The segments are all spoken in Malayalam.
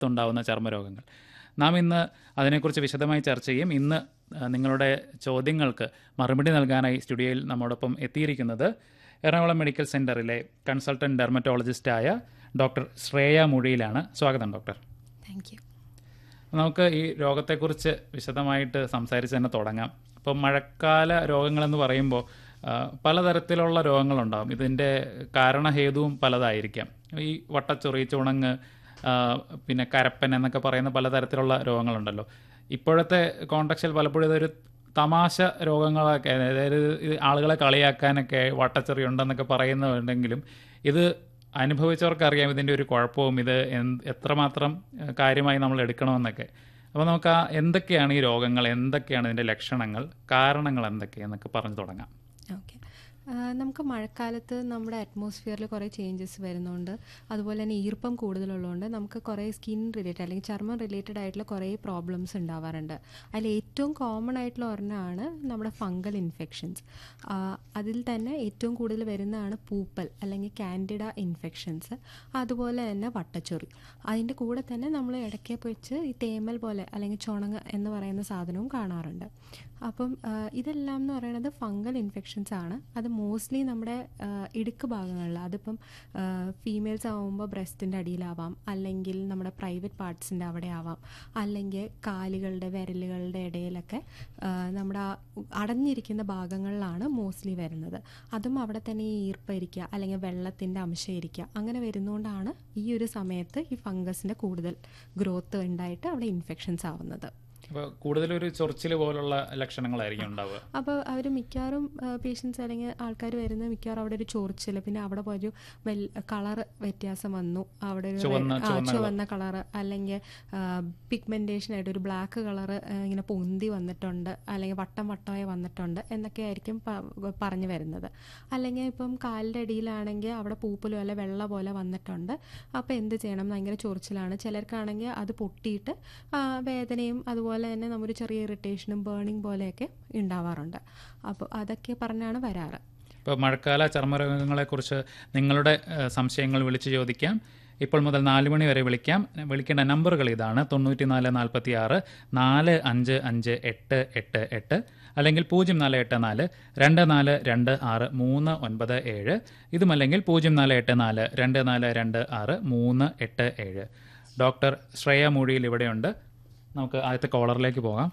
കാലത്തുണ്ടാവുന്ന ചർമ്മരോഗങ്ങൾ നാം ഇന്ന് അതിനെക്കുറിച്ച് വിശദമായി ചർച്ച ചെയ്യും ഇന്ന് ആ, നിങ്ങളുടെ ചോദ്യങ്ങൾക്ക് മറുപടി നൽകാനായി സ്റ്റുഡിയോയിൽ നമ്മോടൊപ്പം എത്തിയിരിക്കുന്നത് എറണാകുളം മെഡിക്കൽ സെൻറ്ററിലെ കൺസൾട്ടൻറ്റ് ഡെർമറ്റോളജിസ്റ്റായ ഡോക്ടർ ശ്രേയ മുഴിയിലാണ് സ്വാഗതം ഡോക്ടർ താങ്ക് യു നമുക്ക് ഈ രോഗത്തെക്കുറിച്ച് വിശദമായിട്ട് സംസാരിച്ച് തന്നെ തുടങ്ങാം ഇപ്പം മഴക്കാല രോഗങ്ങളെന്ന് പറയുമ്പോൾ ആ, പലതരത്തിലുള്ള രോഗങ്ങളുണ്ടാകും ഇതിൻ്റെ കാരണഹേതുവും പലതായിരിക്കാം ഈ വട്ടച്ചൊറി ചുണങ്ങ് ആ, പിന്നെ കരപ്പൻ എന്നൊക്കെ പറയുന്ന പലതരത്തിലുള്ള രോഗങ്ങളുണ്ടല്ലോ ഇപ്പോഴത്തെ കോണ്ടക്സിൽ പലപ്പോഴും ഇതൊരു തമാശ രോഗങ്ങളൊക്കെ അതായത് ഇത് ആളുകളെ കളിയാക്കാനൊക്കെ വട്ടച്ചെറി ഉണ്ടെന്നൊക്കെ പറയുന്നുണ്ടെങ്കിലും ഇത് അനുഭവിച്ചവർക്കറിയാം ഇതിൻ്റെ ഒരു കുഴപ്പവും ഇത് എന്ത് എത്രമാത്രം ഏഹ്, കാര്യമായി നമ്മൾ എടുക്കണമെന്നൊക്കെ അപ്പോൾ നമുക്ക് ആ എന്തൊക്കെയാണ് ഈ രോഗങ്ങൾ എന്തൊക്കെയാണ് ഇതിൻ്റെ ലക്ഷണങ്ങൾ കാരണങ്ങൾ എന്തൊക്കെയെന്നൊക്കെ പറഞ്ഞു തുടങ്ങാം ഓക്കെ നമുക്ക് മഴക്കാലത്ത് നമ്മുടെ അറ്റ്മോസ്ഫിയറിൽ കുറേ ചേഞ്ചസ് വരുന്നുണ്ട് അതുപോലെ തന്നെ ഈർപ്പം കൂടുതലുള്ളതുകൊണ്ട് നമുക്ക് കുറേ സ്കിൻ റിലേറ്റഡ് അല്ലെങ്കിൽ ചർമ്മം റിലേറ്റഡ് ആയിട്ടുള്ള കുറേ പ്രോബ്ലംസ് ഉണ്ടാവാറുണ്ട് അതിൽ ഏറ്റവും കോമൺ ആയിട്ടുള്ള ഒരെണ്ണമാണ് നമ്മുടെ ഫംഗൽ ഇൻഫെക്ഷൻസ് അതിൽ തന്നെ ഏറ്റവും കൂടുതൽ വരുന്നതാണ് പൂപ്പൽ അല്ലെങ്കിൽ കാൻഡിഡ ഇൻഫെക്ഷൻസ് അതുപോലെ തന്നെ വട്ടച്ചൊറി അതിൻ്റെ കൂടെ തന്നെ നമ്മൾ ഇടയ്ക്ക് വെച്ച് ഈ തേമൽ പോലെ അല്ലെങ്കിൽ ചുണങ്ങ് എന്ന് പറയുന്ന സാധനവും കാണാറുണ്ട് അപ്പം ആ, ഇതെല്ലാം എന്ന് പറയുന്നത് ഫംഗൽ ഇൻഫെക്ഷൻസ് ആണ് അത് മോസ്റ്റ്ലി നമ്മുടെ ആ, ഇടുക്ക് ഭാഗങ്ങളിൽ അതിപ്പം ഫീമെയിൽസ് ആവുമ്പോൾ ബ്രസ്റ്റിൻ്റെ അടിയിലാവാം അല്ലെങ്കിൽ നമ്മുടെ പ്രൈവറ്റ് പാർട്സിൻ്റെ അവിടെ ആവാം അല്ലെങ്കിൽ കാലുകളുടെ വിരലുകളുടെ ഇടയിലൊക്കെ ആ, നമ്മുടെ ആ അടഞ്ഞിരിക്കുന്ന ഭാഗങ്ങളിലാണ് മോസ്റ്റ്ലി വരുന്നത് അതും അവിടെ തന്നെ ഈ ഈർപ്പം ഇരിക്കുക അല്ലെങ്കിൽ വെള്ളത്തിൻ്റെ അംശം ഇരിക്കുക അങ്ങനെ വരുന്നതുകൊണ്ടാണ് ഈ ഒരു സമയത്ത് ഈ ഫംഗസിൻ്റെ കൂടുതൽ ഗ്രോത്ത് ഉണ്ടായിട്ട് അവിടെ ഇൻഫെക്ഷൻസ് ആവുന്നത് അപ്പോൾ കൂടുതലൊരു ചൊറിച്ചിൽ പോലുള്ള ലക്ഷണങ്ങളായിരിക്കും ഉണ്ടാവുക അപ്പോൾ അവർ മിക്കവാറും പേഷ്യൻസ് അല്ലെങ്കിൽ ആൾക്കാർ വരുന്നത് മിക്കവാറും അവിടെ ഒരു ചോർച്ചിൽ പിന്നെ അവിടെ ഒരു വെൽ കളർ വ്യത്യാസം വന്നു അവിടെ ഒരു ചുവന്ന- ആ, ചുവന്ന ചുവന്ന കളർ അല്ലെങ്കിൽ പിഗ്മെന്റേഷൻ ആയിട്ട് ഒരു ബ്ലാക്ക് കളർ ഇങ്ങനെ പൊന്തി വന്നിട്ടുണ്ട് അല്ലെങ്കിൽ വട്ടം വട്ടമായി വന്നിട്ടുണ്ട് എന്നൊക്കെ ആയിരിക്കും പ- പറഞ്ഞു വരുന്നത് അല്ലെങ്കിൽ ഇപ്പം കാലിൻ്റെ അടിയിലാണെങ്കിൽ അവിടെ പൂപ്പലും അല്ല വെള്ള പോലെ വന്നിട്ടുണ്ട് അപ്പോൾ എന്ത് ചെയ്യണം ഭയങ്കര ചൊറിച്ചിലാണ് ചിലർക്കാണെങ്കിൽ അത് പൊട്ടിയിട്ട് ആ, വേദനയും അതുപോലെ തന്നെ നമ്മൊരു ചെറിയ ഇറിറ്റേഷനും ബേണിംഗ് പോലെയൊക്കെ ഉണ്ടാവാറുണ്ട് അപ്പോൾ അതൊക്കെ പറഞ്ഞാണ് വരാറ് ഇപ്പോൾ മഴക്കാല ചർമ്മരോഗങ്ങളെക്കുറിച്ച് നിങ്ങളുടെ ഏഹ്, സംശയങ്ങൾ വിളിച്ചു ചോദിക്കാം ഇപ്പോൾ മുതൽ നാല് മണി വരെ വിളിക്കാം വിളിക്കേണ്ട നമ്പറുകൾ ഇതാണ് തൊണ്ണൂറ്റി നാല് നാൽപ്പത്തി ആറ് നാല് അഞ്ച് അഞ്ച് എട്ട് എട്ട് എട്ട് അല്ലെങ്കിൽ പൂജ്യം നാല് എട്ട് നാല് രണ്ട് നാല് രണ്ട് ആറ് മൂന്ന് ഒൻപത് ഏഴ് ഇതുമല്ലെങ്കിൽ പൂജ്യം നാല് എട്ട് നാല് രണ്ട് നാല് രണ്ട് ആറ് മൂന്ന് എട്ട് ഏഴ് ഡോക്ടർ ശ്രേയ മൂഴിയിൽ ഇവിടെയുണ്ട് നമുക്ക് ആദ്യത്തെ കോളറിലേക്ക് പോകാം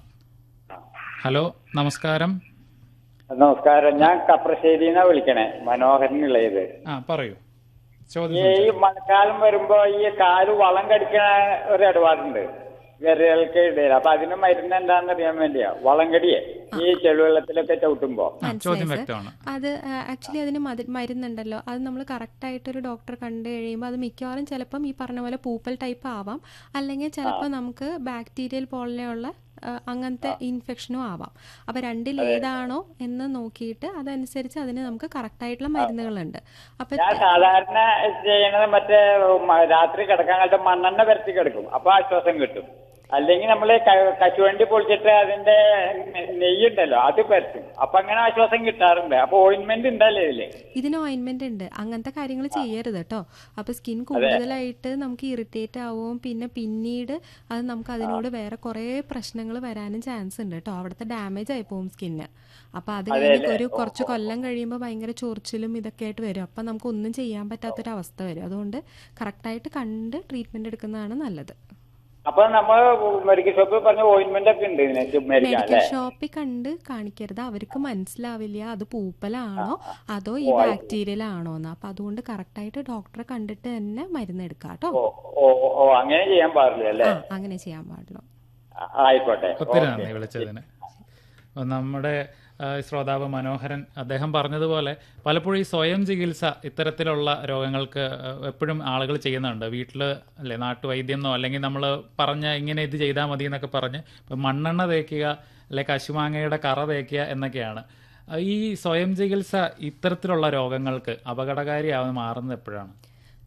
ഹലോ നമസ്കാരം നമസ്കാരം ഞാൻ കപ്രശ്ശേരിന്നാ വിളിക്കണേ മനോഹരനുള്ള ഇത് ആ പറയൂ ചോദ്യം ഈ ചോദിച്ചോ. മഴക്കാലം വരുമ്പോ ഈ കാല് വളം കടിക്കണ ഒരു ഇടപാടുണ്ട് വിരലുകൾക്ക് ഇടയിൽ അപ്പൊ അതിന് മരുന്ന് എന്താണെന്ന് അറിയാൻ വേണ്ടിയാ വളം കടിയേ ഈ ചെളിവെള്ളത്തിലൊക്കെ ചവിട്ടുമ്പോ ആ, ചോദ്യം വ്യക്തമാണ് അത് ആക്ച്വലി അതിന് മതി മരുന്നുണ്ടല്ലോ അത് നമ്മൾ കറക്റ്റായിട്ടൊരു ഡോക്ടറെ കണ്ടു കഴിയുമ്പോൾ അത് മിക്കവാറും ചിലപ്പം ഈ പറഞ്ഞ പോലെ പൂപ്പൽ ടൈപ്പ് ആവാം അല്ലെങ്കിൽ ചിലപ്പോൾ നമുക്ക് ബാക്ടീരിയൽ പോലെയുള്ള ആ, അങ്ങനത്തെ ഇൻഫെക്ഷനും ആവാം അപ്പോൾ രണ്ടിൽ ഏതാണോ എന്ന് നോക്കിയിട്ട് അതനുസരിച്ച് അതിന് നമുക്ക് കറക്റ്റായിട്ടുള്ള മരുന്നുകളുണ്ട് അപ്പം ഞാൻ സാധാരണ ചെയ്യണത് മറ്റേ മ- രാത്രി കിടക്കാൻ കാലത്ത് മണ്ണെണ്ണ പരത്തി കിടക്കും അപ്പൊ ആശ്വാസം കിട്ടും അല്ലെങ്കിൽ നമ്മള് ക- കശുവണ്ടി പൊളിച്ചിട്ട് അതിന്റെ നെ- നെയ്യുണ്ടല്ലോ അത് പരത്തും അപ്പൊ അങ്ങനെ ആശ്വാസം കിട്ടാറുണ്ട് അപ്പൊ ഓയിന്റ്മെന്റ് ഉണ്ടല്ലേ ഇതില് ഇതിന് ഓയിൻമെന്റ് ഉണ്ട് അങ്ങനത്തെ കാര്യങ്ങൾ ചെയ്യരുത് കേട്ടോ അപ്പൊ സ്കിൻ കൂടുതലായിട്ട് നമുക്ക് ഇറിറ്റേറ്റ് ആവും പിന്നെ പിന്നീട് അത് നമുക്ക് അതിനോട് വേറെ കുറേ പ്രശ്നങ്ങൾ വരാനും ചാൻസ് ഉണ്ട് കേട്ടോ അവിടുത്തെ ഡാമേജ് ആയി പോകും സ്കിന്ന് അപ്പൊ അത് കഴിഞ്ഞ് ഒരു കുറച്ച് കൊല്ലം കഴിയുമ്പോൾ ഭയങ്കര ചൊറിച്ചിലും ഇതൊക്കെ ആയിട്ട് വരും അപ്പൊ നമുക്ക് ഒന്നും ചെയ്യാൻ പറ്റാത്തൊരു അവസ്ഥ വരും അതുകൊണ്ട് കറക്റ്റായിട്ട് കണ്ട് ട്രീറ്റ്മെന്റ് എടുക്കുന്നതാണ് നല്ലത് അപ്പൊ നമ്മൾ മെഡിക്കൽ ഷോപ്പിൽ പറഞ്ഞ ഓയിന്റ്മെന്റ് ഒക്കെ ഉണ്ട് ഇതിന് മേടിക്കാം മെഡിക്കൽ അല്ലേ ഷോപ്പിൽ കണ്ട് കാണിക്കരുത് അവർക്ക് മനസ്സിലാവില്ല അത് പൂപ്പലാണോ അതോ ഈ ബാക്ടീരിയൽ ആണോ എന്ന് അപ്പൊ അതുകൊണ്ട് കറക്റ്റായിട്ട് ഡോക്ടറെ കണ്ടിട്ട് തന്നെ മരുന്ന് എടുക്കാം കേട്ടോ ഓ ഓ ഓ അങ്ങനെ ചെയ്യാൻ പാടില്ല അല്ലേ ആ അങ്ങനെ ചെയ്യാൻ പാടുള്ളൂ ആ, ആയിക്കോട്ടെ ഒത്തിരി നന്ദി വിളിച്ചതിന് നമ്മുടെ ആ, ശ്രോതാവ് മനോഹരൻ അദ്ദേഹം പറഞ്ഞതുപോലെ പലപ്പോഴും ഈ സ്വയം ചികിത്സ ഇത്തരത്തിലുള്ള രോഗങ്ങൾക്ക് ആ, എപ്പോഴും ആളുകൾ ചെയ്യുന്നുണ്ട് വീട്ടിൽ അല്ലെ നാട്ടുവൈദ്യം എന്നോ അല്ലെങ്കിൽ നമ്മൾ പറഞ്ഞ ഇങ്ങനെ ഇത് ചെയ്താൽ മതി എന്നൊക്കെ പറഞ്ഞ് ഇപ്പം മണ്ണെണ്ണ തേക്കുക അല്ലെ കശുമാങ്ങയുടെ കറ തേക്കുക എന്നൊക്കെയാണ് ആ, ഈ സ്വയം ചികിത്സ ഇത്തരത്തിലുള്ള രോഗങ്ങൾക്ക് അപകടകാരിയാവുന്ന മാറുന്നത് എപ്പോഴാണ്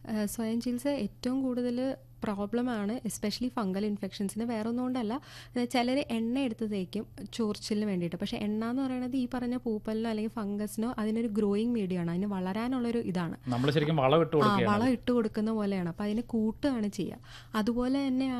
ഏഹ് സ്വയം ചികിത്സ ഏറ്റവും കൂടുതൽ പ്രോബ്ലമാണ് എസ്പെഷ്യലി ഫംഗൽ ഇൻഫെക്ഷൻസിന് വേറെ ഒന്നുകൊണ്ടല്ല ചിലർ എണ്ണ എടുത്ത് തേക്കും ചോർച്ചിലിന് വേണ്ടിയിട്ട് പക്ഷേ എണ്ണ എന്ന് പറയുന്നത് ഈ പറഞ്ഞ പൂപ്പലിനോ അല്ലെങ്കിൽ ഫംഗസിനോ അതിനൊരു ഗ്രോയിങ് മീഡിയമാണ് അതിന് വളരാനുള്ളൊരു ഇതാണ് നമ്മൾ ശരിക്കും വളം ഇട്ട് ആ കൊടുക്കുകയാണ് വളം ഇട്ട് കൊടുക്കുന്ന പോലെയാണ് അപ്പം അതിനെ കൂട്ടുകയാണ് ചെയ്യുക അതുപോലെ തന്നെ